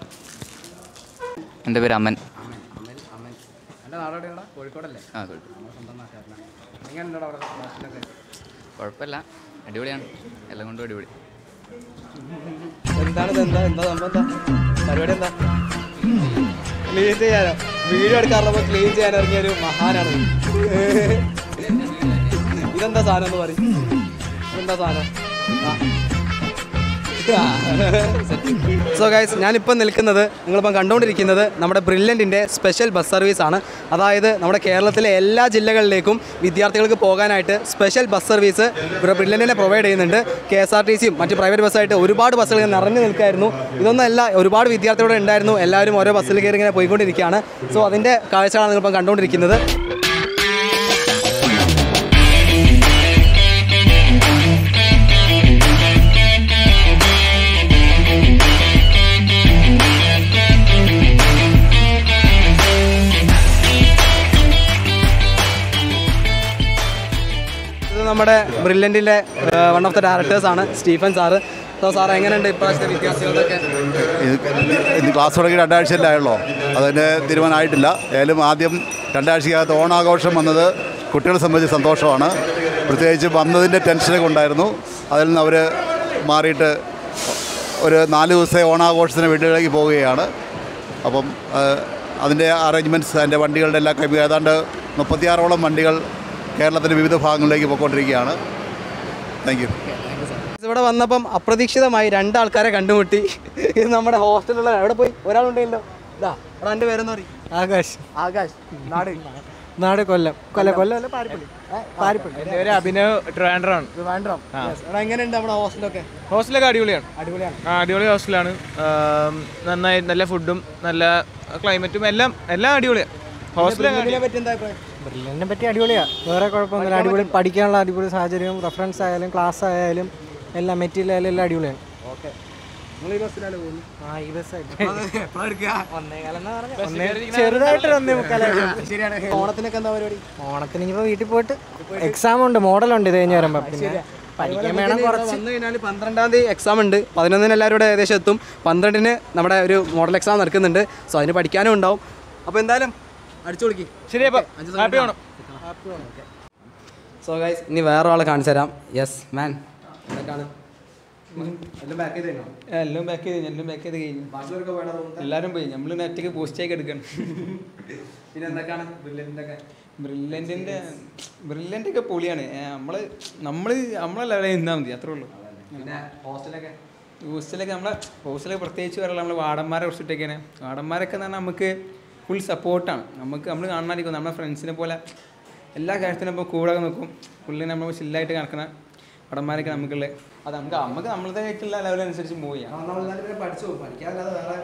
എൻ്റെ പേര് അമ്മൻ അമ്മൻ അമ്മൻ അമ്മൻ എൻ്റെ നാടെവിടെയാടാ കോഴിക്കോടല്ലേ ആ കുഴപ്പം നമ്മുടെ സ്വന്തം നാട്ടുകാരനാണ് എങ്ങനെയുണ്ടോ അവിടെ ഹോസ്റ്റലൊക്കെ കുഴപ്പമില്ല അടിപൊളിയാണ് എല്ലാം കൊണ്ടും അടിപൊളി എന്താണ് ഇത് എന്താ എന്താ സംഭവം എന്താ പരിപാടി എന്താ ക്ലീൻ ചെയ്യാനോ വീഡിയോ എടുക്കാറുള്ളപ്പോൾ ക്ലീൻ ചെയ്യാൻ ഇറങ്ങിയ ഒരു മഹാനാണ് ഇതെന്താ സാധനം എന്ന് പറയും ഇതെന്താ സാധനം സോ ഗൈസ് ഞാനിപ്പം നിൽക്കുന്നത് നിങ്ങളിപ്പം കണ്ടുകൊണ്ടിരിക്കുന്നത് നമ്മുടെ ബ്രില്യൻറ്റിൻ്റെ സ്പെഷ്യൽ ബസ് സർവീസാണ് അതായത് നമ്മുടെ കേരളത്തിലെ എല്ലാ ജില്ലകളിലേക്കും വിദ്യാർത്ഥികൾക്ക് പോകാനായിട്ട് സ്പെഷ്യൽ ബസ് സർവീസ് ഇവിടെ ബ്രില്യൻറ്റിനെ പ്രൊവൈഡ് ചെയ്യുന്നുണ്ട് കെ എസ് ആർ ടി സിയും മറ്റ് പ്രൈവറ്റ് ബസ്സായിട്ട് ഒരുപാട് ബസ്സുകൾ ഇങ്ങനെ നിറഞ്ഞു നിൽക്കായിരുന്നു ഇതൊന്നല്ല ഒരുപാട് വിദ്യാർത്ഥികളുടെ ഉണ്ടായിരുന്നു എല്ലാവരും ഓരോ ബസ്സിൽ കയറി ഇങ്ങനെ പോയിക്കൊണ്ടിരിക്കുകയാണ് സോ അതിൻ്റെ കാഴ്ചകളാണ് നിങ്ങളിപ്പം കണ്ടുകൊണ്ടിരിക്കുന്നത് ഇത് നമ്മുടെ ബ്രില്യൻറ്റിൻ്റെ വൺ ഓഫ് ദ ഡയറക്ടേഴ്സ് ആണ് സ്റ്റീഫൻ സാറ് സോ സാർ എങ്ങനെയുണ്ട് ഇപ്രാവശ്യത്തെ വിദ്യാർത്ഥികളൊക്കെ ഇന്ന് ക്ലാസ് തുടങ്ങി രണ്ടാഴ്ചയല്ലേ ആയുള്ളൂ അതിന് തീരുമാനമായിട്ടില്ല ഏതായാലും ആദ്യം രണ്ടാഴ്ചക്കകത്ത് ഓണാഘോഷം വന്നത് കുട്ടികളെ സംബന്ധിച്ച് സന്തോഷമാണ് പ്രത്യേകിച്ച് വന്നതിൻ്റെ ടെൻഷനൊക്കെ ഉണ്ടായിരുന്നു അതിൽ നിന്ന് അവർ മാറിയിട്ട് ഒരു നാല് ദിവസത്തെ ഓണാഘോഷത്തിന് വീടുകളിലേക്ക് പോവുകയാണ് അപ്പം അതിൻ്റെ അറേഞ്ച്മെൻറ്റ്സ് അതിൻ്റെ വണ്ടികളുടെ എല്ലാ ക്രമീ ഏതാണ്ട് മുപ്പത്തിയാറോളം വണ്ടികൾ കേരളത്തിൻ്റെ വിവിധ ഭാഗങ്ങളിലേക്ക് പോയിക്കൊണ്ടിരിക്കുകയാണ് താങ്ക് യു ഇവിടെ വന്നപ്പം അപ്രതീക്ഷിതമായി രണ്ടാൾക്കാരെ കണ്ടുമുട്ടി ഇത് നമ്മുടെ ഹോസ്റ്റലിലുള്ള എവിടെ പോയി ഒരാളുണ്ടെങ്കിലോ ഇതാ എടാ എൻ്റെ പേരെന്ന് പറയും ആകാശ് ആകാശ് നാട് നാട് കൊല്ലം കൊല്ലം കൊല്ലം അല്ല പാരിപ്പള്ളി പാരിപ്പള്ളി എൻ്റെ പേര് അഭിനവ് ട്രിവാൻഡ്രമാണ് ട്രിവാൻഡ്രം Yes. എടാ എങ്ങനെയുണ്ട് നമ്മുടെ ഹോസ്റ്റലൊക്കെ ഹോസ്റ്റലൊക്കെ അടിപൊളിയാണ് അടിപൊളിയാണ് ആ അടിപൊളി ഹോസ്റ്റലാണ് ആം, നന്നായി നല്ല ഫുഡും നല്ല ക്ലൈമറ്റും എല്ലാം എല്ലാം അടിപൊളിയാണ് ഹോസ്റ്റലൊക്കെ ഇതിനെ പറ്റി എന്താ അഭിപ്രായം ബ്രില്ലിനെ പറ്റി അടിപൊളിയാണ് വേറെ കുഴപ്പമൊന്നുമില്ല അടിപൊളി പഠിക്കാനുള്ള അടിപൊളി സാഹചര്യവും റെഫറൻസ് ആയാലും ക്ലാസ് ആയാലും എല്ലാം മെറ്റീരിയൽ ആയാലും എല്ലാം അടിപൊളിയാണ് ഓക്കെ നിങ്ങൾ ഈ ബസ്സിലാണ് പോകുന്നത് ആ ഈ ബസ്സായിട്ട് എപ്പോഴാണ് എടുക്കുക ചെറുതായിട്ട് ഒന്നേ മുക്കാലായിട്ട് ശരിയാണ് ഓണത്തിനൊക്കെ എന്താ പരിപാടി ഓണത്തിന് ഇനിയിപ്പോൾ വീട്ടിൽ പോയിട്ട് എക്സാം ഉണ്ട് മോഡലുണ്ട് ഇത് കഴിഞ്ഞ് വരുമ്പോൾ പിന്നെ പഠിക്കാൻ വേണം കുറച്ച് വന്നു കഴിഞ്ഞാൽ പന്ത്രണ്ടാം തീയതി എക്സാം ഉണ്ട് പതിനൊന്നിന് എല്ലാവരും ഇവിടെ ഏകദേശം എത്തും പന്ത്രണ്ടിന് നമ്മുടെ ഒരു മോഡൽ എക്സാം നടക്കുന്നുണ്ട് സോ അതിന് പഠിക്കാനും ഉണ്ടാവും അപ്പോൾ എന്തായാലും അടിച്ചു കൊടുക്കി ശരി അപ്പം ഹാപ്പി ഓണം സോ ഗൈസ് ഇനി വേറെ ആളെ കാണിച്ചു തരാം യെസ് മാൻ എന്തൊക്കെയാണ് എല്ലാം ബാക്ക് ചെയ്ത് കഴിഞ്ഞോ എല്ലാം ബാക്ക് ചെയ്ത് എല്ലാം ബാക്ക് ചെയ്ത് കഴിഞ്ഞു ബാക്കിയുള്ളവരൊക്കെ വേണം തോന്നുന്നു എല്ലാവരും പോയി നമ്മൾ നെറ്റൊക്കെ പോസ്റ്റ് ആക്കി എടുക്കണം പിന്നെ എന്തൊക്കെയാണ് ബ്രില്യൻ്റൊക്കെ ബ്രില്യൻറ്റിൻ്റെ ബ്രില്യൻ്റ് ഒക്കെ പൊളിയാണ് നമ്മൾ നമ്മൾ നമ്മളെ ലെവലിൽ നിന്നാൽ മതി അത്രേ ഉള്ളൂ പിന്നെ ഹോസ്റ്റലൊക്കെ ഹോസ്റ്റലൊക്കെ നമ്മളെ ഹോസ്റ്റലൊക്കെ പ്രത്യേകിച്ച് പറയുന്നത് നമ്മൾ വാടന്മാരെ കുറിച്ചിട്ടൊക്കെയാണ് വാടന്മാരൊക്കെ എന്ന് പറഞ്ഞാൽ നമുക്ക് ഫുൾ സപ്പോർട്ടാണ് നമുക്ക് നമ്മൾ കാണാനിരിക്കും നമ്മുടെ ഫ്രണ്ട്സിനെ പോലെ എല്ലാ കാര്യത്തിനും ഇപ്പോൾ കൂടെ നിൽക്കും പുള്ളി നമ്മൾ ചില്ലായിട്ട് നടക്കണ വാടന്മാരൊക്കെ നമുക്കുള്ളത് അത് നമുക്ക് നമുക്ക് നമ്മളതായിട്ടുള്ള ലെവലനുസരിച്ച് മൂവ് ചെയ്യാം പഠിച്ചു പഠിക്കാതെ വേറെ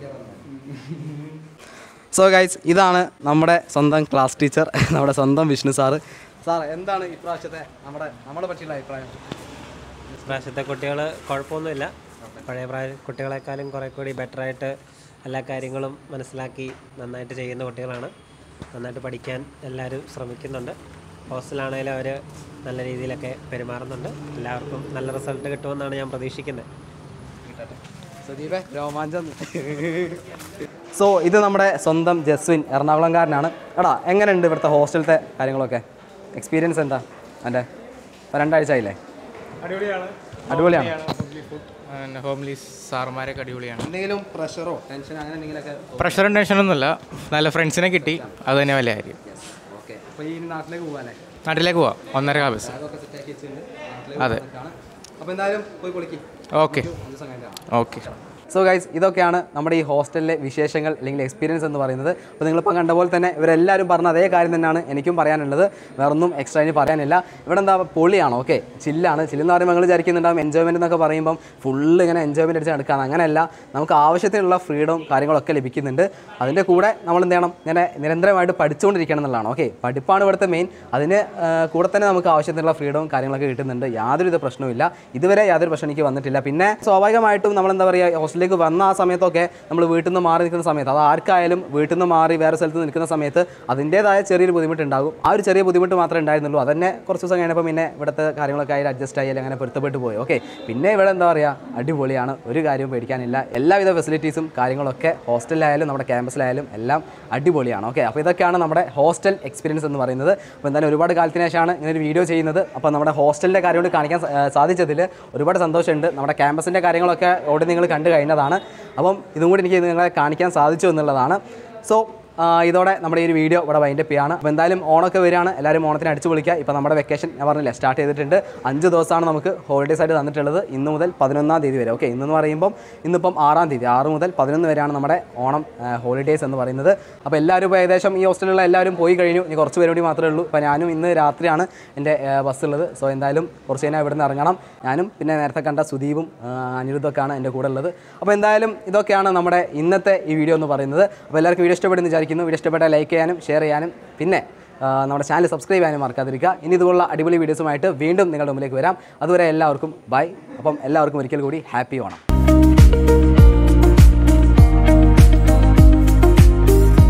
സോ ഗൈസ് ഇതാണ് നമ്മുടെ സ്വന്തം ക്ലാസ് ടീച്ചർ നമ്മുടെ സ്വന്തം വിഷ്ണു സാറ് സാർ എന്താണ് ഇപ്രാവശ്യത്തെ നമ്മുടെ നമ്മളെ പറ്റിയുള്ള അഭിപ്രായം ഇപ്രാവശ്യത്തെ കുട്ടികൾ കുഴപ്പമൊന്നുമില്ല പഴയ പ്രായ കുട്ടികളെക്കാളും കുറേ കൂടി ബെറ്ററായിട്ട് എല്ലാ കാര്യങ്ങളും മനസ്സിലാക്കി നന്നായിട്ട് ചെയ്യുന്ന കുട്ടികളാണ് നന്നായിട്ട് പഠിക്കാൻ എല്ലാവരും ശ്രമിക്കുന്നുണ്ട് ഹോസ്റ്റലാണെങ്കിലും അവർ നല്ല രീതിയിലൊക്കെ പെരുമാറുന്നുണ്ട് എല്ലാവർക്കും നല്ല റിസൾട്ട് കിട്ടുമെന്നാണ് ഞാൻ പ്രതീക്ഷിക്കുന്നത് സുദീപേ രോമാഞ്ചം സോ ഇത് നമ്മുടെ സ്വന്തം ജസ്വിൻ എറണാകുളംകാരനാണ് എടാ എങ്ങനെയുണ്ട് ഇവിടുത്തെ ഹോസ്റ്റലത്തെ കാര്യങ്ങളൊക്കെ എക്സ്പീരിയൻസ് എന്താ എൻ്റെ ഇപ്പൊ രണ്ടാഴ്ച ആയില്ലേ അടിപൊളിയാണ് അടിപൊളിയാണ് ഹോംലി സാർമാരൊക്കെ അടിപൊളിയാണ് എന്തെങ്കിലും പ്രഷറോ ടെൻഷൻ അങ്ങനെ എന്തെങ്കിലുമൊക്കെ പ്രഷറും ടെൻഷനൊന്നുമില്ല നല്ല ഫ്രണ്ട്സിനെ കിട്ടി അത് തന്നെ വലിയ കാര്യം ഓക്കെ അപ്പോൾ ഈ നാട്ടിലേക്ക് പോകാല്ലേ നാട്ടിലേക്ക് പോവാം ഒന്നര കാ ബസ് അതൊക്കെ സെറ്റാക്കി വെച്ചിട്ടുണ്ട് അതെ. അപ്പോൾ എന്തായാലും പോയി പൊളിക്ക് ഓക്കെ അഞ്ച് ദിവസം കഴിഞ്ഞിട്ട് കാണാം. ഓക്കെ സോ ഗൈസ് ഇതൊക്കെയാണ് നമ്മുടെ ഈ ഹോസ്റ്റലിലെ വിശേഷങ്ങൾ അല്ലെങ്കിൽ എക്സ്പീരിയൻസ് എന്ന് പറയുന്നത് അപ്പോൾ നിങ്ങളിപ്പോൾ കണ്ട പോലെ തന്നെ ഇവരെല്ലാവരും പറഞ്ഞ അതേ കാര്യം തന്നെയാണ് എനിക്കും പറയാനുള്ളത് വേറൊന്നും എക്സ്ട്രാ ഇനി പറയാനില്ല ഇവിടെ എന്താ പൊളിയാണ് ഓക്കെ ചില്ലാണ് ചില്ലെന്ന് പറയുമ്പോൾ നിങ്ങൾ വിചാരിക്കുന്നുണ്ടാവും എൻജോയ്മെൻറ്റ് എന്നൊക്കെ പറയുമ്പം ഫുള്ള് ഇങ്ങനെ എൻജോയ്മെൻറ്റ് അടിച്ച് നടക്കുകയാണ് അങ്ങനെയല്ല നമുക്ക് ആവശ്യത്തിനുള്ള ഫ്രീഡവും കാര്യങ്ങളൊക്കെ ലഭിക്കുന്നുണ്ട് അതിൻ്റെ കൂടെ നമ്മൾ എന്ത് ചെയ്യണം ഇങ്ങനെ നിരന്തരമായിട്ട് പഠിച്ചുകൊണ്ടിരിക്കണം എന്നുള്ളതാണ് ഓക്കെ പഠിപ്പാണ് ഇവിടുത്തെ മെയിൻ അതിന് ആ, കൂടെ തന്നെ നമുക്ക് ആവശ്യത്തിനുള്ള ഫ്രീഡവും കാര്യങ്ങളൊക്കെ കിട്ടുന്നുണ്ട് യാതൊരുവിധ പ്രശ്നവുമില്ല ഇതുവരെ യാതൊരു പ്രശ്നം എനിക്ക് വന്നിട്ടില്ല പിന്നെ സ്വാഭാവികമായിട്ടും നമ്മൾ എന്താ പറയുക ഹോസ്റ്റലിലേക്ക് വന്ന ആ സമയത്തൊക്കെ നമ്മൾ വീട്ടിൽ നിന്ന് മാറി നിൽക്കുന്ന സമയത്ത് അത് ആർക്കായാലും വീട്ടിൽ നിന്ന് മാറി വേറെ സ്ഥലത്ത് നിൽക്കുന്ന സമയത്ത് അതിൻ്റേതായ ചെറിയൊരു ബുദ്ധിമുട്ടുണ്ടാകും ആ ഒരു ചെറിയ ബുദ്ധിമുട്ട് മാത്രമേ ഉണ്ടായിരുന്നുള്ളൂ അതന്നെ കുറച്ച് ദിവസം കഴിഞ്ഞപ്പോൾ പിന്നെ ഇവിടുത്തെ കാര്യങ്ങളൊക്കെ ആയി അഡ്ജസ്റ്റ് ആയി അങ്ങനെ പൊരുത്തപ്പെട്ട് പോയി ഓക്കെ പിന്നെ ഇവിടെ എന്താ പറയുക അടിപൊളിയാണ് ഒരു കാര്യവും പേടിക്കാനില്ല എല്ലാവിധ ഫെസിലിറ്റീസും കാര്യങ്ങളൊക്കെ ഹോസ്റ്റലിലായാലും നമ്മുടെ ക്യാമ്പസിലായാലും എല്ലാം അടിപൊളിയാണ് ഓക്കെ അപ്പോൾ ഇതൊക്കെയാണ് നമ്മുടെ ഹോസ്റ്റൽ എക്സ്പീരിയൻസ് എന്ന് പറയുന്നത് അപ്പോൾ എന്തായാലും ഒരുപാട് കാലത്തിന് ശേഷമാണ് ഇങ്ങനെ ഒരു വീഡിയോ ചെയ്യുന്നത് അപ്പോൾ നമ്മുടെ ഹോസ്റ്റലിൻ്റെ കാര്യം കൊണ്ട് കാണിക്കാൻ സ- ആ, സാധിച്ചതിൽ ഒരുപാട് സന്തോഷമുണ്ട് നമ്മുടെ ക്യാമ്പസിൻ്റെ കാര്യങ്ങളൊക്കെ ഓടി നിങ്ങൾ കണ്ടു കഴിഞ്ഞതാണ് അപ്പം ഇതും കൂടി എനിക്ക് നിങ്ങളെ കാണിക്കാൻ സാധിച്ചു എന്നുള്ളതാണ് സോ ആ, ഇതോടെ നമ്മുടെ ഈ ഒരു വീഡിയോ ഇവിടെ വൈൻഡപ്പ് ചെയ്യാണ് അപ്പോൾ എന്തായാലും ഓണമൊക്കെ വരികയാണ് എല്ലാവരും ഓണത്തിന് അടിച്ചു പൊളിക്കുക ഇപ്പോൾ നമ്മുടെ വെക്കേഷൻ ഞാൻ പറഞ്ഞില്ലേ സ്റ്റാർട്ട് ചെയ്തിട്ടുണ്ട് അഞ്ച് ദിവസമാണ് നമുക്ക് ഹോളിഡേസ് ആയിട്ട് തന്നിട്ടുള്ളത് ഇന്ന് മുതൽ പതിനൊന്നാം തീയതി വരെ ഓക്കെ ഇന്നെന്ന് പറയുമ്പം ഇന്നിപ്പം ആറാം തീയതി ആറ് മുതൽ പതിനൊന്ന് വരെയാണ് നമ്മുടെ ഓണം ഹോളിഡേസ് എന്ന് പറയുന്നത് അപ്പോൾ എല്ലാവരും ഇപ്പോൾ ഏകദേശം ഈ ഹോസ്റ്റലിലുള്ള എല്ലാവരും പോയി കഴിഞ്ഞു ഇനി കുറച്ച് പേര് കൂടി മാത്രമേ ഉള്ളൂ അപ്പോൾ ഞാനും ഇന്ന് രാത്രിയാണ് എൻ്റെ ബസ് ഉള്ളത് സോ എന്തായാലും കുറച്ച് കഴിഞ്ഞാൽ ഇവിടെ നിന്ന് ഇറങ്ങണം ഞാനും പിന്നെ നേരത്തെ കണ്ട സുദീപും ആ, അനിരുദ്ധൊക്കെയാണ് എൻ്റെ കൂടെ ഉള്ളത് അപ്പോൾ എന്തായാലും ഇതൊക്കെയാണ് നമ്മുടെ ഇന്നത്തെ ഈ വീഡിയോ എന്ന് പറയുന്നത് അപ്പോൾ എല്ലാവർക്കും വീഡിയോ ഇഷ്ടപ്പെടുന്നു വിചാരിക്കുന്നു വീഡിയോ ഇഷ്ടപ്പെട്ടാൽ ലൈക്ക് ചെയ്യാനും ഷെയർ ചെയ്യാനും പിന്നെ ആ, നമ്മുടെ ചാനൽ സബ്സ്ക്രൈബ് ചെയ്യാനും മറക്കാതിരിക്കുക ഇനി ഇതുപോലുള്ള അടിപൊളി വീഡിയോസുമായിട്ട് വീണ്ടും നിങ്ങളുടെ മുമ്പിലേക്ക് വരാം അതുവരെ എല്ലാവർക്കും ബൈ അപ്പം എല്ലാവർക്കും ഒരിക്കൽ കൂടി ഹാപ്പി ഓണം